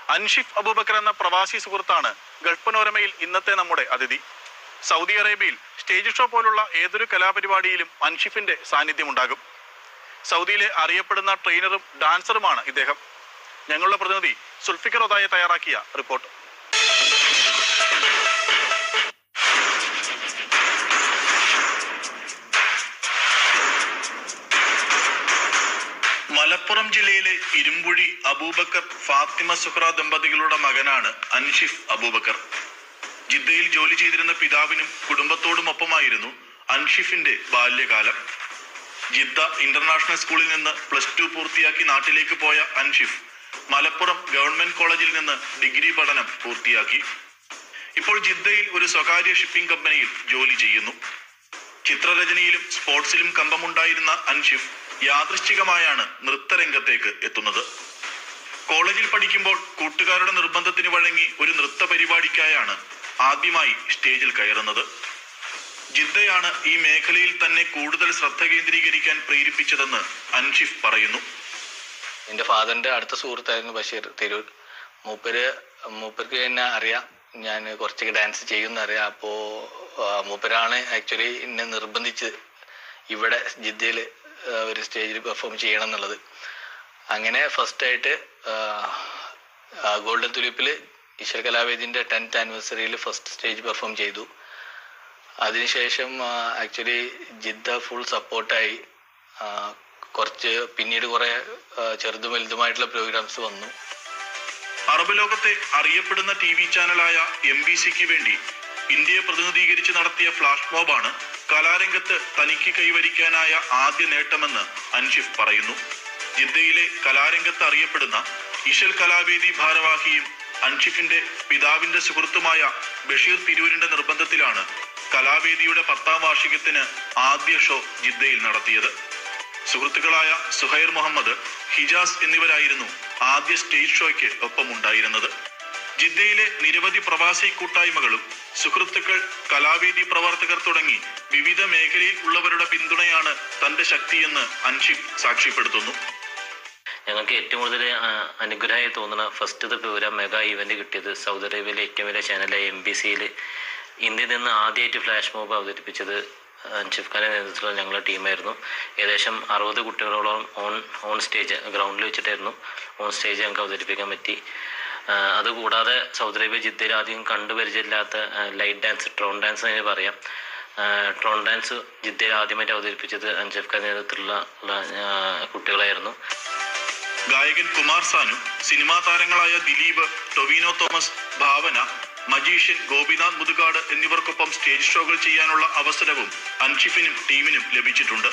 അൻഷിഫ് അബൂബക്കർ എന്ന പ്രവാസി സുഹൃത്താണ് ഗൾഫ് പനോരമയിൽ ഇന്നത്തെ നമ്മുടെ അതിഥി സൗദി അറേബ്യയിൽ സ്റ്റേജ് ഷോ പോലുള്ള ഏതൊരു കലാപരിപാടിയിലും അൻഷിഫിന്റെ സാന്നിധ്യമുണ്ടാകും സൗദിയിലെ അറിയപ്പെടുന്ന ട്രെയിനറും ഡാൻസറുമാണ് ഇദ്ദേഹം ഞങ്ങളുടെ പ്രതിനിധി സുൽഫിക്കർ ഒതായ തയ്യാറാക്കിയ റിപ്പോർട്ട് മലപ്പുറം ജില്ലയിലെ ഇരുമ്പുഴി അബൂബക്കർ ഫാത്തിമ സുഹ്ര ദമ്പതികളുടെ മകനാണ് അൻഷിഫ് അബൂബക്കർ ജിദ്ദയിൽ ജോലി ചെയ്തിരുന്ന പിതാവിനും കുടുംബത്തോടുമൊപ്പമായിരുന്നു അൻഷിഫിന്റെ ബാല്യകാലം ജിദ്ദ ഇന്റർനാഷണൽ സ്കൂളിൽ നിന്ന് പ്ലസ് ടു പൂർത്തിയാക്കി നാട്ടിലേക്ക് പോയ അൻഷിഫ് മലപ്പുറം ഗവൺമെന്റ് കോളേജിൽ നിന്ന് ഡിഗ്രി പഠനം പൂർത്തിയാക്കി ഇപ്പോൾ ജിദ്ദയിൽ ഒരു സ്വകാര്യ ഷിപ്പിംഗ് കമ്പനിയിൽ ജോലി ചെയ്യുന്നു ചിത്രരചനയിലും സ്പോർട്സിലും കമ്പമുണ്ടായിരുന്ന അൻഷിഫ് യാദൃശ്ചികമായാണ് നൃത്തരംഗത്തേക്ക് എത്തുന്നത് കോളേജിൽ പഠിക്കുമ്പോൾ കൂട്ടുകാരുടെ നിർബന്ധത്തിന് വഴങ്ങി ഒരു നൃത്ത പരിപാടിക്കായാണ് ആദ്യമായി സ്റ്റേജിൽ കയറുന്നത് ജിദ്ദയാണ് ഈ മേഖലയിൽ തന്നെ കൂടുതൽ ശ്രദ്ധ കേന്ദ്രീകരിക്കാൻ പ്രേരിപ്പിച്ചതെന്ന് അൻഷിഫ് പറയുന്നു എൻ്റെ ഫാദറിൻ്റെ അടുത്ത സുഹൃത്തായിരുന്നു ബഷീർ തിരൂർ മൂപ്പര് മൂപ്പർക്ക് എന്നെ അറിയാം ഞാൻ കുറച്ചൊക്കെ ഡാൻസ് ചെയ്യുന്ന അറിയാം അപ്പോൾ മൂപ്പരാണ് ആക്ച്വലി എന്നെ നിർബന്ധിച്ച് ഇവിടെ ജിദ്ദയിൽ ഒരു സ്റ്റേജിൽ പെർഫോം ചെയ്യണം എന്നുള്ളത് അങ്ങനെ ഫസ്റ്റായിട്ട് ഗോൾഡൻ തുലിപ്പിൽ ഈശ്വര കലാവേദിൻ്റെ ടെൻത്ത് ആനിവേഴ്സറിയിൽ ഫസ്റ്റ് സ്റ്റേജ് പെർഫോം ചെയ്തു അതിനുശേഷം ആക്ച്വലി ജിദ്ദ ഫുൾ സപ്പോർട്ടായി കുറച്ച് പിന്നീട് കുറെ ആ, ചെറുതും വലുതുമായിട്ടുള്ള പ്രോഗ്രാംസ് വന്നു അറബ് ലോകത്തെ അറിയപ്പെടുന്ന ടി വി ചാനലായ എം ബി സിക്ക് വേണ്ടി ഇന്ത്യയെ പ്രതിനിധീകരിച്ച് നടത്തിയ ഫ്ലാഷ് മോബാണ് കലാരംഗത്ത് തനിക്ക് കൈവരിക്കാനായ ആദ്യ നേട്ടമെന്ന് അൻഷിഫ് പറയുന്നു ജിദ്ദയിലെ കലാരംഗത്ത് അറിയപ്പെടുന്ന ഇഷൽ കലാവേദി ഭാരവാഹിയും അൻഷിഫിന്റെ പിതാവിന്റെ സുഹൃത്തുമായ ബഷീർ തിരൂരിന്റെ നിർബന്ധത്തിലാണ് കലാവേദിയുടെ പത്താം വാർഷികത്തിന് ആദ്യ ഷോ ജിദ്ദയിൽ നടത്തിയത് സുഹൃത്തുക്കളായ സുഹൈർ മുഹമ്മദ് ഹിജാസ് എന്നിവരായിരുന്നു ആദ്യ സ്റ്റേജ് ഷോയ്ക്ക് ഒപ്പമുണ്ടായിരുന്നത് ജിദ്ദയിലെ നിരവധി പ്രവാസി കൂട്ടായ്മകളും സുഹൃത്തുക്കൾ കലാവേദി പ്രവർത്തകർ തുടങ്ങി വിവിധ മേഖലയിൽ ഉള്ളവരുടെ പിന്തുണയാണ് തന്റെ ശക്തിയെന്ന് അൻഷിഫ് സാക്ഷ്യപ്പെടുത്തുന്നു ഞങ്ങൾക്ക് ഏറ്റവും കൂടുതൽ അനുഗ്രഹമായി തോന്നുന്ന ഫസ്റ്റത്തെ പ്രോഗ്രാം മെഗാ ഇവന്റ് കിട്ടിയത് സൗദി അറേബ്യയിലെ ഏറ്റവും വലിയ ചാനലായ എം ബി സിയിൽ ഇന്ത്യയിൽ നിന്ന് ആദ്യമായിട്ട് ഫ്ലാഷ് മോബ് അവതരിപ്പിച്ചത് അൻഷിഫ് ഖാന്റെ നേതൃത്വത്തിലുള്ള ഞങ്ങളുടെ ടീമായിരുന്നു ഏകദേശം അറുപത് കുട്ടികളോളം ഓൺ ഓൺ സ്റ്റേജ് ഗ്രൗണ്ടിൽ വെച്ചിട്ടായിരുന്നു ഓൺ സ്റ്റേജ് ഞങ്ങൾക്ക് അവതരിപ്പിക്കാൻ പറ്റി ആ, അതുകൂടാതെ സൗദി അറേബ്യ ജിദ്ദയിൽ ആദ്യം കണ്ടുപരിചയമില്ലാത്ത ലൈറ്റ് ഡാൻസ് ട്രോൺ ഡാൻസ് എന്ന് പറയാം ആ, ട്രോൺ ഡാൻസ് ജിദ്ദയിൽ ആദ്യമായിട്ട് അവതരിപ്പിച്ചത് അൻഷിഫ് ഖാൻ നേതൃത്വത്തിലുള്ള ഉള്ള, ആ, കുട്ടികളായിരുന്നു ഗായകൻ കുമാർ സാനു സിനിമാ താരങ്ങളായ ദിലീപ് ടൊവിനോ തോമസ് ഭാവന മജീഷ്യൻ ഗോപിനാഥ് മുതുകാട് എന്നിവർക്കൊപ്പം സ്റ്റേജ് ഷോകൾ ചെയ്യാനുള്ള അവസരവും അൻഷിഫിനും ടീമിനും ലഭിച്ചിട്ടുണ്ട്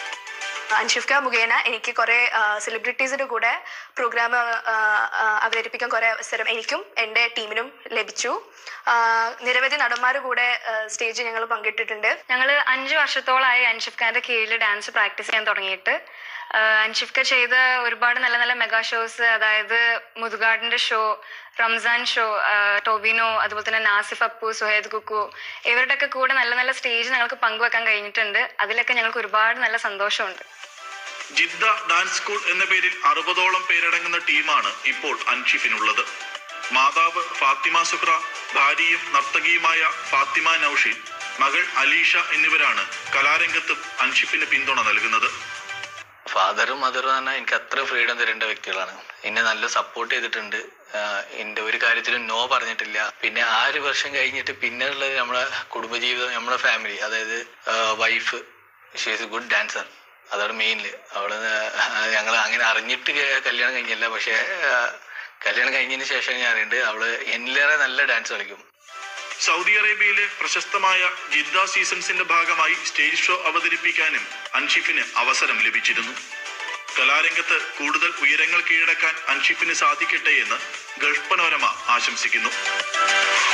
അൻഷിഫ്ക മുഖേന എനിക്ക് കുറെ സെലിബ്രിറ്റീസിന്റെ കൂടെ പ്രോഗ്രാം അവതരിപ്പിക്കാൻ കുറെ അവസരം എനിക്കും എൻ്റെ ടീമിനും ലഭിച്ചു ആ, നിരവധി നടന്മാരുടെ കൂടെ സ്റ്റേജ് ഞങ്ങൾ പങ്കിട്ടിട്ടുണ്ട് ഞങ്ങൾ അഞ്ച് വർഷത്തോളമായി അൻഷിഫ് ഖാന്റെ കീഴിൽ ഡാൻസ് പ്രാക്ടീസ് ചെയ്യാൻ തുടങ്ങിയിട്ട് ആഹ് അൻഷിഫ് ഖാൻ ചെയ്ത ഒരുപാട് നല്ല നല്ല മെഗാ ഷോസ് അതായത് മുതുകാടിന്റെ ഷോ റംസാൻ ഷോ ആഹ് ടൊവിനോ അതുപോലെ തന്നെ നാസിഫ് അപ്പു സുഹേദ് കുക്കു ഇവരുടെയൊക്കെ കൂടെ നല്ല നല്ല സ്റ്റേജ് ഞങ്ങൾക്ക് പങ്കുവെക്കാൻ കഴിഞ്ഞിട്ടുണ്ട് അതിലൊക്കെ ഞങ്ങൾക്ക് ഒരുപാട് നല്ല സന്തോഷമുണ്ട് ജിദ്ദ ഡാൻസ് സ്കൂൾ എന്ന പേരിൽ അറുപതോളം പേരടങ്ങുന്ന ടീമാണ് ഇപ്പോൾ അൻഷിഫിനുള്ളത് മാതാവ് ഫാത്തിമ സുഹ്ര ഭാര്യയും നർത്തകിയുമായ ഫാത്തിമ നൌഷീൻ മകൾ അലീഷ എന്നിവരാണ് കലാരംഗത്തും അൻഷിഫിന് പിന്തുണ നൽകുന്നത് ഫാദറും മദറും പറഞ്ഞാൽ എനിക്ക് അത്ര ഫ്രീഡം തരേണ്ട വ്യക്തികളാണ് എന്നെ നല്ല സപ്പോർട്ട് ചെയ്തിട്ടുണ്ട് ആഹ് എന്റെ ഒരു കാര്യത്തിലും നോ പറഞ്ഞിട്ടില്ല പിന്നെ ആ ഒരു വർഷം കഴിഞ്ഞിട്ട് പിന്നെ ഉള്ളത് നമ്മളെ കുടുംബജീവിതം നമ്മളെ ഫാമിലി അതായത് wife she's a good dancer അതാണ് മെയിനില് അവള് ഞങ്ങൾ അങ്ങനെ അറിഞ്ഞിട്ട് ക- കല്യാണം കഴിഞ്ഞല്ല പക്ഷെ കല്യാണം കഴിഞ്ഞതിന് ശേഷം ഞാൻ അറിയുന്നുണ്ട് അവള് എന്നിലേറെ നല്ല ഡാൻസ് കളിക്കും സൗദി അറേബ്യയിലെ പ്രശസ്തമായ ജിദ്ദ സീസൺസിന്റെ ഭാഗമായി സ്റ്റേജ് ഷോ അവതരിപ്പിക്കാനും അൻഷിഫിന് അവസരം ലഭിച്ചിരുന്നു കലാരംഗത്ത് കൂടുതൽ ഉയരങ്ങൾ കീഴടക്കാൻ അൻഷിഫിന് സാധിക്കട്ടെ എന്ന് ഗൾഫ് പനോരമ ആശംസിക്കുന്നു